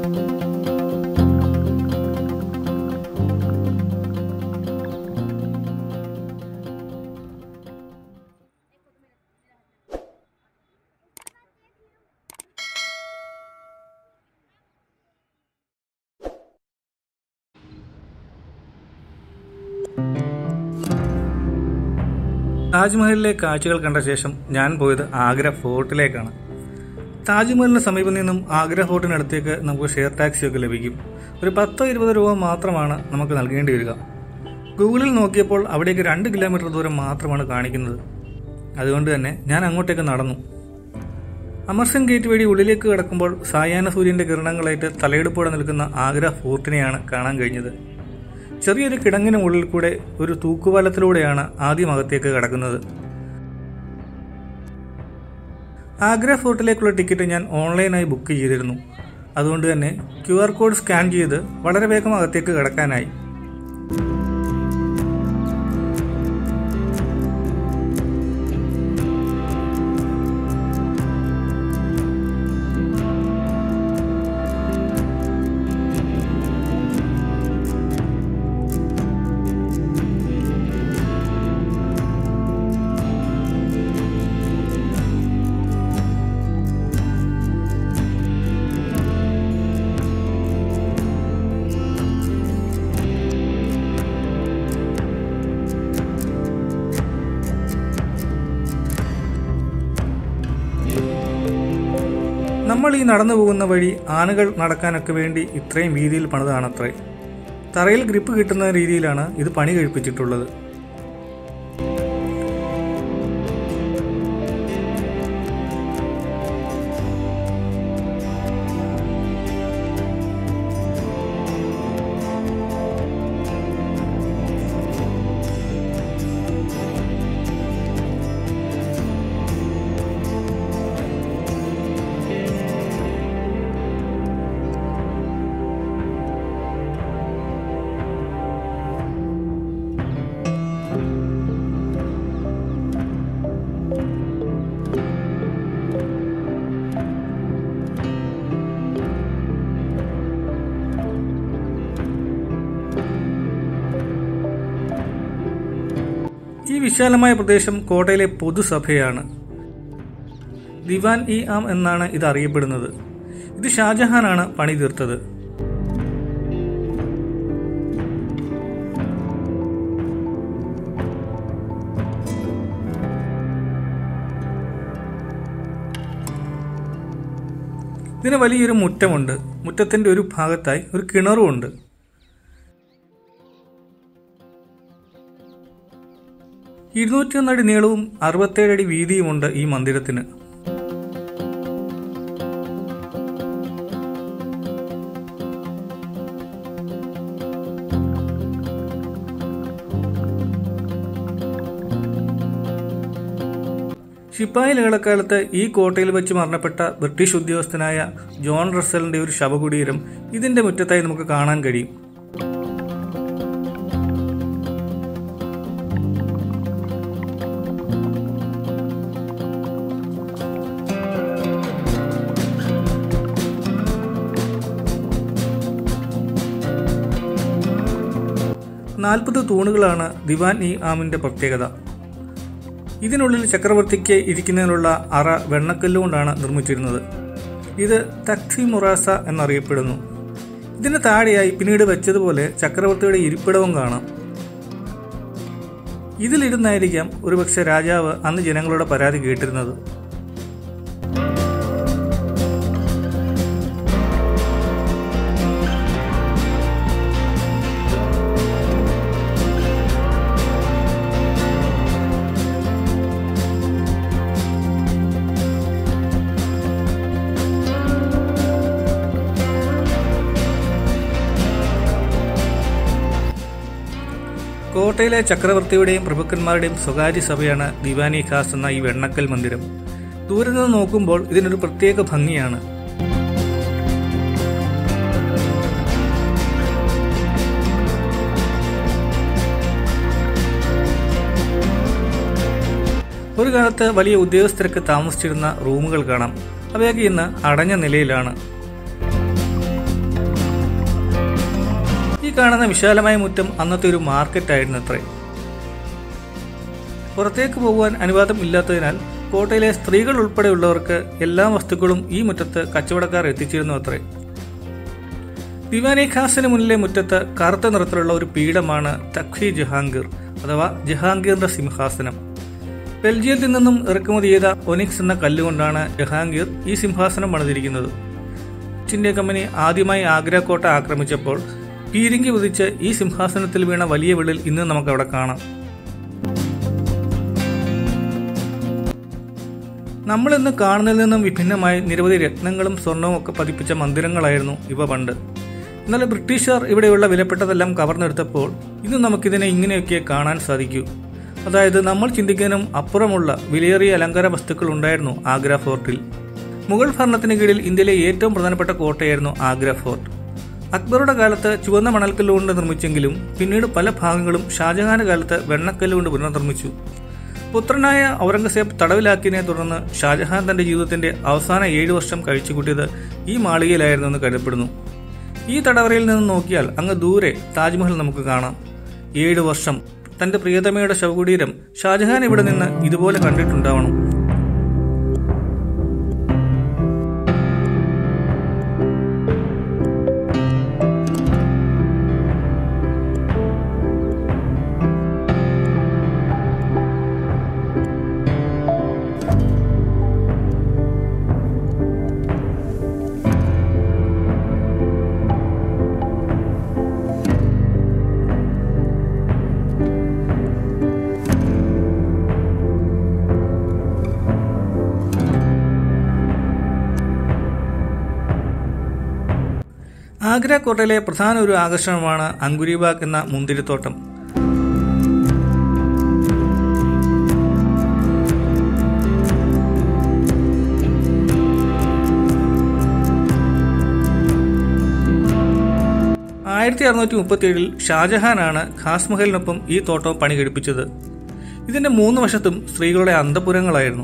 താജ്മഹലിലെ കാഴ്ചകൾ കണ്ട ശേഷം ഞാൻ പോയത് ആഗ്ര ഫോർട്ടിലേക്കാണ് താജ്മഹലിന് സമീപം നിന്നും ആഗ്ര ഫോർട്ടിനടുത്തേക്ക് നമുക്ക് ഷെയർ ടാക്സി ഒക്കെ ലഭിക്കും ഒരു പത്തോ ഇരുപതോ രൂപ മാത്രമാണ് നമുക്ക് നൽകേണ്ടി വരിക ഗൂഗിളിൽ നോക്കിയപ്പോൾ അവിടേക്ക് രണ്ട് കിലോമീറ്റർ ദൂരം മാത്രമാണ് കാണിക്കുന്നത് അതുകൊണ്ട് തന്നെ ഞാൻ അങ്ങോട്ടേക്ക് നടന്നു അമർഷൻ ഗേറ്റ് വഴി ഉള്ളിലേക്ക് കടക്കുമ്പോൾ സായാഹ്ന സൂര്യന്റെ കിരണങ്ങളേറ്റ് തലയെടുപ്പോടെ നിൽക്കുന്ന ആഗ്ര ഫോർട്ടിനെയാണ് കാണാൻ കഴിഞ്ഞത് ചെറിയൊരു കിടങ്ങിന് ഉള്ളിൽ കൂടെ ഒരു തൂക്കുപാലത്തിലൂടെയാണ് ആദ്യം അകത്തേക്ക് കടക്കുന്നത് ആഗ്ര ഫോർട്ടിലേക്കുള്ള ടിക്കറ്റ് ഞാൻ ഓൺലൈനായി ബുക്ക് ചെയ്തിരുന്നു അതുകൊണ്ട് തന്നെ ക്യു ആർ കോഡ് സ്കാൻ ചെയ്ത് വളരെ വേഗം അകത്തേക്ക് കടക്കാനായി നമ്മൾ ഈ നടന്നു പോകുന്ന വഴി ആനകൾ നടക്കാനൊക്കെ വേണ്ടി ഇത്രയും വീതിയിൽ പണിതാണത്രേ തറയിൽ ഗ്രിപ്പ് കിട്ടുന്ന രീതിയിലാണ് ഇത് പണി കഴിപ്പിച്ചിട്ടുള്ളത് ഈ വിശാലമായ പ്രദേശം കോട്ടയിലെ പൊതുസഭയാണ് ദിവാൻ ഇ ആം എന്നാണ് ഇത് അറിയപ്പെടുന്നത് ഇത് ഷാജഹാനാണ് പണി തീർത്തത് ഇതിന് വലിയൊരു മുറ്റമുണ്ട് മുറ്റത്തിന്റെ ഒരു ഭാഗത്തായി ഒരു കിണറുമുണ്ട് ഇരുന്നൂറ്റിയൊന്ന് അടി നീളവും അറുപത്തേഴ് അടി വീതിയുമുണ്ട് ഈ മന്ദിരത്തിന് ഷിപ്പായി ലഹളക്കാലത്ത് ഈ കോട്ടയിൽ വെച്ച് മരണപ്പെട്ട ബ്രിട്ടീഷ് ഉദ്യോഗസ്ഥനായ ജോൺ റസലിന്റെ ഒരു ശവകുടീരം ഇതിന്റെ മുറ്റത്തായി നമുക്ക് കാണാൻ കഴിയും നാൽപ്പത് തൂണുകളാണ് ദിവാൻ ഇ ആമിന്റെ പ്രത്യേകത ഇതിനുള്ളിൽ ചക്രവർത്തിക്ക് ഇരിക്കുന്നതിനുള്ള അറ വെണ്ണക്കല്ലുകൊണ്ടാണ് നിർമ്മിച്ചിരുന്നത് ഇത് തക്സി മുറാസ എന്നറിയപ്പെടുന്നു ഇതിന് താഴെയായി പിന്നീട് വെച്ചതുപോലെ ചക്രവർത്തിയുടെ ഇരിപ്പിടവും കാണാം ഇതിലിരുന്നായിരിക്കാം ഒരുപക്ഷെ രാജാവ് അന്ന് ജനങ്ങളുടെ പരാതി കേട്ടിരുന്നത് കോട്ടയിലെ ചക്രവർത്തിയുടെയും പ്രഭുക്കന്മാരുടെയും സ്വകാര്യ സഭയാണ് ദിവാനി ഖാസ് എന്ന ഈ വെണ്ണക്കൽ മന്ദിരം ദൂരെ നിന്ന് നോക്കുമ്പോൾ ഇതിനൊരു പ്രത്യേക ഭംഗിയാണ് ഒരു കാലത്ത് വലിയ ഉദ്യോഗസ്ഥരൊക്കെ താമസിച്ചിരുന്ന റൂമുകൾ കാണാം അവയൊക്കെ ഇന്ന് അടഞ്ഞ നിലയിലാണ് കാണുന്ന വിശാലമായ മുറ്റം അന്നത്തെ ഒരു മാർക്കറ്റായിരുന്നു അത്രേ പുറത്തേക്ക് പോകുവാൻ അനുവാദം ഇല്ലാത്തതിനാൽ കോട്ടയിലെ സ്ത്രീകൾ ഉൾപ്പെടെയുള്ളവർക്ക് എല്ലാ വസ്തുക്കളും ഈ മുറ്റത്ത് കച്ചവടക്കാർ എത്തിച്ചിരുന്നു അത്രേ ദിവാനി ഖാസിന് മുന്നിലെ മുറ്റത്ത് കറുത്ത നിറത്തിലുള്ള ഒരു പീഠമാണ് തഖ്വി ജഹാംഗീർ അഥവാ ജഹാംഗീറിന്റെ സിംഹാസനം ബെൽജിയത്തിൽ നിന്നും ഇറക്കുമതി ചെയ്ത ഒനിക്സ് എന്ന കല്ലുകൊണ്ടാണ് ജഹാംഗീർ ഈ സിംഹാസനം പണിതിരിക്കുന്നത് ഇന്ത്യ കമ്പനി ആദ്യമായി ആഗ്ര കോട്ട ആക്രമിച്ചപ്പോൾ പീരിങ്കി ഉദിച്ച് ഈ സിംഹാസനത്തിൽ വീണ വലിയ വിളിൽ ഇന്ന് നമുക്കവിടെ കാണാം നമ്മൾ ഇന്ന് കാണുന്നതിൽ നിന്നും വിഭിന്നമായി നിരവധി രത്നങ്ങളും സ്വർണവും ഒക്കെ പതിപ്പിച്ച മന്ദിരങ്ങളായിരുന്നു ഇവ പണ്ട് എന്നാൽ ബ്രിട്ടീഷുകാർ ഇവിടെയുള്ള വിലപ്പെട്ടതെല്ലാം കവർന്നെടുത്തപ്പോൾ ഇന്ന് നമുക്കിതിനെ ഇങ്ങനെയൊക്കെ കാണാൻ സാധിക്കൂ അതായത് നമ്മൾ ചിന്തിക്കാനും അപ്പുറമുള്ള വിലയേറിയ അലങ്കാര വസ്തുക്കൾ ഉണ്ടായിരുന്നു ആഗ്ര ഫോർട്ടിൽ മുഗൾ ഭരണത്തിന് കീഴിൽ ഇന്ത്യയിലെ ഏറ്റവും പ്രധാനപ്പെട്ട കോട്ടയായിരുന്നു ആഗ്ര ഫോർട്ട് അക്ബറുടെ കാലത്ത് ചുവന്ന മണൽക്കല്ലുകൊണ്ട് നിർമ്മിച്ചെങ്കിലും പിന്നീട് പല ഭാഗങ്ങളും ഷാജഹാന്റെ കാലത്ത് വെണ്ണക്കല്ലുകൊണ്ട് പുനർനിർമ്മിച്ചു പുത്രനായ ഔറംഗസേബ് തടവിലാക്കിയതിനെ തുടർന്ന് ഷാജഹാൻ തന്റെ ജീവിതത്തിന്റെ അവസാന ഏഴു വർഷം കഴിച്ചുകൂട്ടിയത് ഈ മാളികയിലായിരുന്നു എന്ന് കരുതപ്പെടുന്നു ഈ തടവറയിൽ നിന്ന് നോക്കിയാൽ അങ്ങ് ദൂരെ താജ്മഹൽ നമുക്ക് കാണാം ഏഴു വർഷം തന്റെ പ്രിയതമയുടെ ശവകുടീരം ഷാജഹാൻ ഇവിടെ നിന്ന് ഇതുപോലെ കണ്ടിട്ടുണ്ടാവണം ആഗ്ര കോട്ടയിലെ പ്രധാന ഒരു ആകർഷണമാണ് അങ്കുരിബാഗ് എന്ന മുന്തിരിത്തോട്ടം ആയിരത്തി അറുന്നൂറ്റി മുപ്പത്തിയേഴിൽ ഷാജഹാനാണ് ഖാസ്മഹലിനൊപ്പം ഈ തോട്ടം പണി കഴിപ്പിച്ചത് ഇതിന്റെ മൂന്ന് വശത്തും സ്ത്രീകളുടെ അന്തപുരങ്ങളായിരുന്നു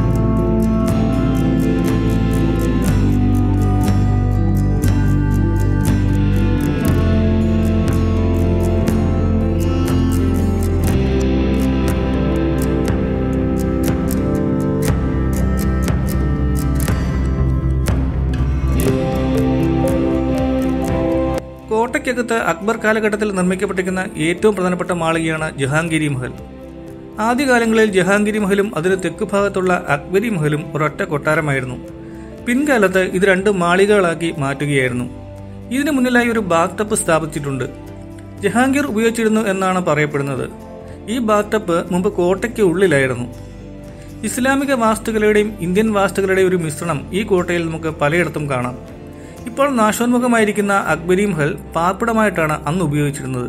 കോട്ടയ്ക്കകത്ത് അക്ബർ കാലഘട്ടത്തിൽ നിർമ്മിക്കപ്പെട്ടിരിക്കുന്ന ഏറ്റവും പ്രധാനപ്പെട്ട മാളികയാണ് ജഹാംഗീരി മഹൽ ആദ്യകാലങ്ങളിൽ ജഹാംഗീരി മഹലും അതിന് തെക്ക് ഭാഗത്തുള്ള അക്ബരി മഹലും ഒരൊറ്റ കൊട്ടാരമായിരുന്നു പിൻകാലത്ത് ഇത് രണ്ട് മാളികകളാക്കി മാറ്റുകയായിരുന്നു ഇതിനു മുന്നിലായി ഒരു ബാത്ത് ടപ്പ് സ്ഥാപിച്ചിട്ടുണ്ട് ജഹാംഗീർ ഉപയോഗിച്ചിരുന്നു എന്നാണ് പറയപ്പെടുന്നത് ഈ ബാത്ത് ടപ്പ് മുമ്പ് കോട്ടയ്ക്ക് ഉള്ളിലായിരുന്നു ഇസ്ലാമിക വാസ്തുകലയുടെയും ഇന്ത്യൻ വാസ്തുകലയുടെയും ഒരു മിശ്രണം ഈ കോട്ടയിൽ നമുക്ക് പലയിടത്തും കാണാം ഇപ്പോൾ നാശോന്മുഖമായിരിക്കുന്ന അക്ബരി മഹൽ പാർപ്പിടമായിട്ടാണ് അന്ന് ഉപയോഗിച്ചിരുന്നത്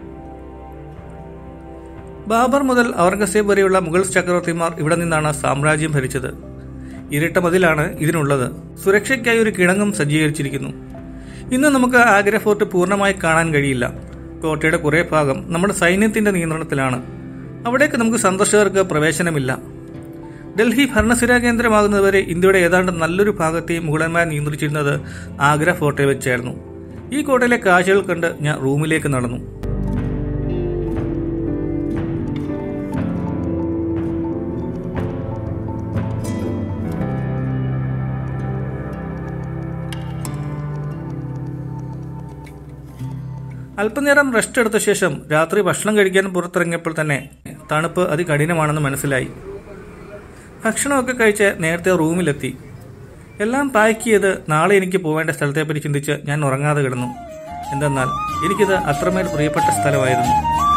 ബാബർ മുതൽ ഔറംഗസേബ് വരെയുള്ള മുഗൾ ചക്രവർത്തിമാർ ഇവിടെ നിന്നാണ് സാമ്രാജ്യം ഭരിച്ചത് ഇരട്ട മതിലാണ് ഇതിനുള്ളത് സുരക്ഷയ്ക്കായി ഒരു കിണങ്ങും സജ്ജീകരിച്ചിരിക്കുന്നു ഇന്ന് നമുക്ക് ആഗ്ര ഫോർട്ട് പൂർണ്ണമായി കാണാൻ കഴിയില്ല കോട്ടയുടെ കുറേ ഭാഗം നമ്മുടെ സൈന്യത്തിന്റെ നിയന്ത്രണത്തിലാണ് അവിടേക്ക് നമുക്ക് സന്ദർശകർക്ക് പ്രവേശനമില്ല ഡൽഹി ഭരണസിര കേന്ദ്രമാകുന്നതുവരെ ഇന്ത്യയുടെ ഏതാണ്ട് നല്ലൊരു ഭാഗത്തെയും മുഗളന്മാർ നിയന്ത്രിച്ചിരുന്നത് ആഗ്ര ഫോർട്ടിൽ വെച്ചായിരുന്നു ഈ കോട്ടയിലെ കാഴ്ചകൾ കണ്ട് ഞാൻ റൂമിലേക്ക് നടന്നു അല്പനേരം റെസ്റ്റ് എടുത്ത ശേഷം രാത്രി ഭക്ഷണം കഴിക്കാൻ പുറത്തിറങ്ങിയപ്പോൾ തന്നെ തണുപ്പ് അതികഠിനമാണെന്ന് മനസ്സിലായി ഭക്ഷണമൊക്കെ കഴിച്ച് നേരത്തെ റൂമിലെത്തി എല്ലാം പാക്ക് ചെയ്ത് നാളെ എനിക്ക് പോവേണ്ട സ്ഥലത്തെപ്പറ്റി ചിന്തിച്ച് ഞാൻ ഉറങ്ങാതെ കിടന്നു എന്തെന്നാൽ എനിക്കിത് അത്രമേൽ പ്രിയപ്പെട്ട സ്ഥലമായിരുന്നു